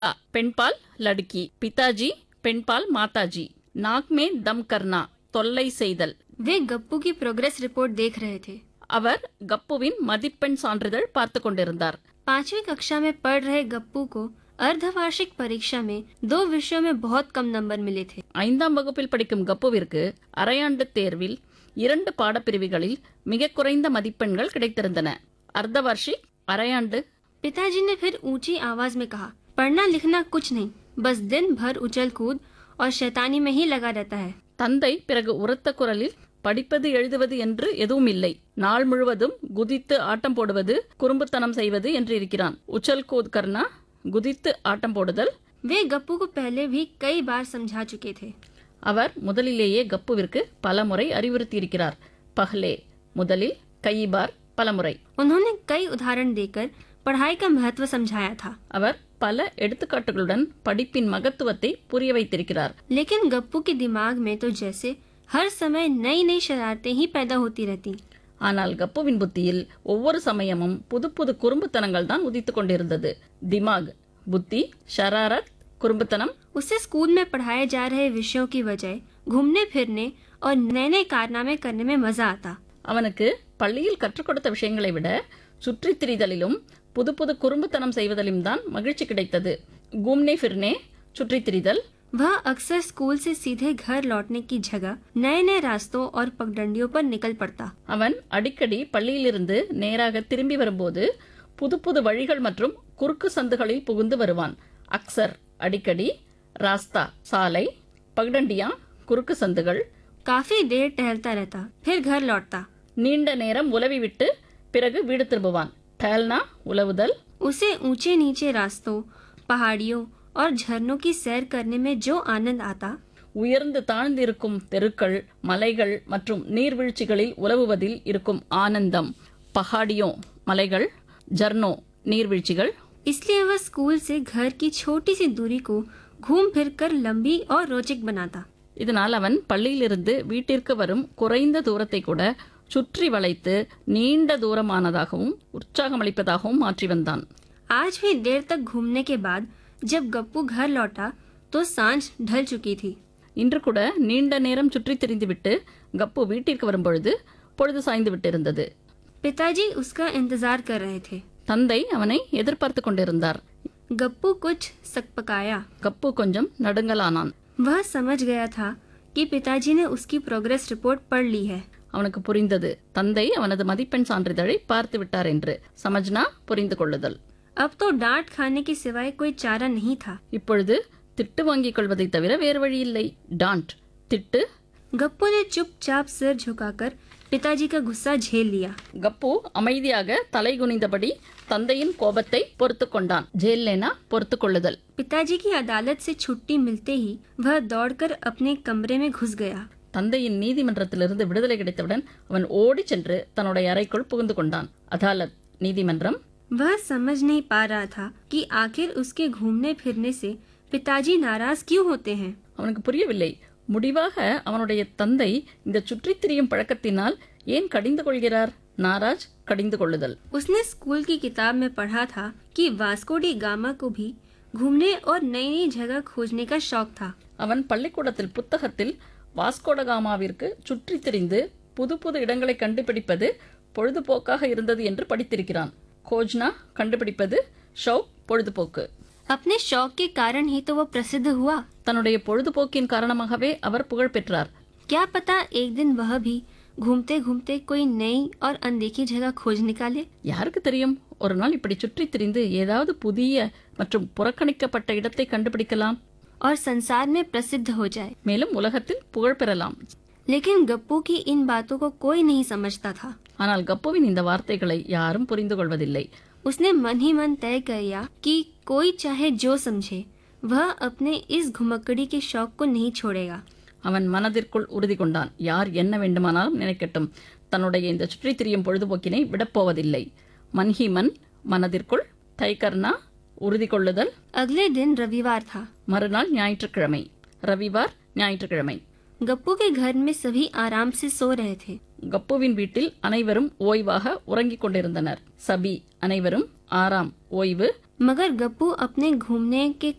अ, பெண்பால் லடுக்கி பிதாஜி பெண்பால் மாதாஜி நாக் மே தம் கர்னா தொல்லை செய்தல் वे गप्पू की प्रोग्रेस रिपोर्ट देख रहे थे அவர் கப்புவின் மதிப்பெண் சான்றிதழ் பார்த்து கொண்டிருந்தார் पांचवी कक्षा में पढ़ रहे गप्पू को अर्धवार्षिक परीक्षा में दो विषयों में बहुत कम नंबर मिले थे ஐந்தாம் வகுப்பில் படிக்கும் கப்புவிற்கு அரையாண்டு தேர்வில் இரண்டு பாடப்பிரிவுகளில் மிக குறைந்த மதிப்பெண்கள் கிடைத்திருந்தன அர்த்தவார்ஷிக் அரையாண்டு पिताजी ने फिर ऊंची आवाज में कहा पढ़ना लिखना कुछ नहीं बस दिन भर उछल कूद और शैतानी में ही लगा रहता है தந்தை பிறகு உரத்த குரலில் படிப்பது எழுதுவது என்று எதுவும் இல்லை நாள் முழுவதும் குதித்து ஆட்டம் போடுவது குறும்புத்தனம் செய்வது என்று இருக்கிறான் உச்சல் கூத் கர்னா குதித்து ஆட்டம் போடுதல் वे गप्पू को पहले भी कई बार समझा चुके थे அவர் முதலிலேயே கப்புவிற்கு பலமுறை அறிவுறுத்தியிருக்கிறார் பஹ்லே முதலில் கைபார் பலமுறை उन्होंने कई उदाहरण देकर पढ़ाई का महत्व समझाया था அவர் பல எடுத்துக்காட்டுகளுடன் படிப்பின் மகத்துவத்தை புரிய வைத்திருக்கிறார் लेकिन गप्पू के दिमाग में तो जैसे हर समय नई नई शरारतें ही पैदा होती रहती ஆனால் கப்புவின் புத்தியில் ஒவ்வொரு சமயமும் புது புது குறும்புத்தனங்கள் தான் உதித்துக் கொண்டிருந்தது திமாக் புத்தி ஷராரத் குறும்புத்தனம் उसे स्कूल में पढ़ाए जा रहे विषयों की वजह घूमने फिरने और नए नए कारनामे करने में मजा आता அவனுக்கு பள்ளியில் கற்றுக் கொடுத்த விஷயங்களை விட சுற்றித் திரிதலிலும் புது புது குறும்புத்தனம் செய்வதிலும் தான் மகிழ்ச்சி கிடைத்தது கூம்னே ஃபிர்னே சுற்றித் திரிதல் वह अक्सर स्कूल से सीधे घर लौटने की जगह नए नए रास्तों और पगडंडियों पर निकल पड़ता அவன் அடிக்கடி பள்ளியிலிருந்து நேராக திரும்பி வரும்போது புது புது வழிகள் மற்றும் குறுக்கு சந்துகளில் புகுந்து வருவான் அக்சர் அடிக்கடி ராஸ்தா சாலை பக்டண்டியா குறுக்கு சந்துகள் काफी देर टहलता रहता फिर घर लौटता நீண்ட நேரம் உலவி விட்டு பிறகு வீடு திரும்புவான் டேல்னா உலவுதல் उसे ऊंचे नीचे रास्तों पहाड़ियों और झरनों की सैर करने में जो आनंद आता உயர்ந்து தாழ்ந்திருக்கும் தெருக்கள் மலைகள் மற்றும் நீர்வீழ்ச்சிகளில் உலவுவதில் இருக்கும் ஆனந்தம் பஹாடியோ மலைகள் ஜர்னோ நீர்வீழ்ச்சிகள் इसलिए वह स्कूल से घर की छोटी सी दूरी को घूम फिर कर लंबी और रोचक बनाता இதனால் அவன் பள்ளியிலிருந்து வீட்டிற்கு வரும் குறைந்த தூரத்தை கூட சுற்றி வளைத்து நீண்ட தூரமானதாகவும் உற்சாகமளிப்பதாகவும் மாற்றி வந்தான் आज भी देर तक घूमने के बाद जब गप्पू घर लौटा तो सांझ ढल चुकी थी இன்று கூட நீண்ட நேரம் சுற்றித் திரிந்துவிட்டு கப்பு வீட்டிற்கு வரும்பொழுது பொழுது சாய்ந்து விட்டிருந்தது पिताजी उसका इंतजार कर रहे थे தந்தை அவனை எதிர்பார்த்து கொண்டிருந்தார் गप्पू कुछ सकपकाया கப்பு கொஞ்சம் நடுங்கலானான் वह समझ गया था कि पिताजी ने उसकी प्रोग्रेस रिपोर्ट पढ़ ली है அவனுக்கு புரிந்தது தந்தை அவனது மதிப்பெண் சான்றிதழை பார்த்து விட்டார் என்று சமஜ்னா புரிந்து கொள்ளுதல் अब तो डांट खाने के सिवाय कोई चारा नहीं था இப்பொழுது திட்டு வாங்கிக் கொள்வதை தவிர வேறு வழி இல்லை டான்ட் திட்டு गप्पू ने चुपचाप सिर झुकाकर पिताजी का गुस्सा झेल लिया கப்பு அமைதியாக தலை குனிந்தபடி தந்தையின் கோபத்தை பொறுத்து கொண்டான் ஜெயிலேனா பொறுத்து கொள்ளுதல் पिताजी की अदालत से छुट्टी मिलते ही वह दौड़कर अपने कमरे में घुस गया தந்தையின் நீதிமன்றத்திலிருந்து விடுதலை கிடைத்தவுடன் அவன் ஓடி சென்று தன்னுடைய அறைக்குள் புகுந்து கொண்டான் அதாலத் நீதிமன்றம் वह समझ नहीं पा रहा था कि आखिर उसके घूमने फिरने से पिताजी नाराज क्यों होते हैं அவனுக்கு புரியவில்லை முடிவாக அவனுடைய தந்தை இந்த சுற்றித் திரியும் பழக்கத்தினால் ஏன் கடிந்து கொள்கிறார் நாராஜ் கடிந்து கொள்ளுதல் उसने स्कूल की किताब में पढ़ा था कि वास्को डी गामा को भी घूमने और नई नई जगह खोजने का शौक था அவன் பள்ளிக்கூடத்தில் புத்தகத்தில் வாஸ்கோடகாமாவிற்கு சுற்றித் திரிந்து புது புது இடங்களை கண்டுபிடிப்பது பொழுதுபோக்காக இருந்தது என்று படித்திருக்கிறான் கோஜ்னா கண்டுபிடிப்பது ஷவுக் பொழுதுபோக்கு अपने शौक के कारण ही तो वो प्रसिद्ध हुआ தன்னுடைய பொழுதுபோக்கின் காரணமாகவே அவர் புகழ் பெற்றார் क्या पता एक दिन वह भी घूमते घूमते कोई नई और अनदेखी जगह खोज निकाले யாருக்கு தெரியும் ஒரு நாள் இப்படி சுற்றித் திரிந்து ஏதாவது புதிய மற்றும் புறக்கணிக்கப்பட்ட இடத்தை கண்டுபிடிக்கலாம் और संसार में प्रसिद्ध हो जाए மேலும் उலகத்தில் புகழ் பெறலாம் लेकिन गप्पू की इन बातों को कोई नहीं समझता था ஆனால் கப்புவின் இந்த வார்த்தைகளை யாரும் புரிந்து கொள்வதில்லை उसने मन ही मन तय किया कि कोई चाहे जो समझे वह अपने इस घुमक्कड़ी के शौक को नहीं छोड़ेगा அவன் மனதிற்குள் உறுதி கொண்டான் யார் என்ன வேண்டுமானாலும் நினைக்கட்டும் தன்னுடைய இந்த சுற்றித் திரியும் பொழுதுபோக்கினை விடப்போவதில்லை மன்ஹி மன் மனதிற்குள் தைகர்னா உறுதி கொள்ளுதல் अगले दिन रविवार था மறுநாள் ஞாயிற்றுக்கிழமை ரவிவார் ஞாயிற்றுக்கிழமை गप्पू के घर में सभी आराम से सो रहे थे கப்புவின் வீட்டில் அனைவரும் ஓய்வாக உறங்கிக் கொண்டிருந்தனர் சபி அனைவரும் ஆறாம் ஓய்வு मगर गप्पू अपने घूमने के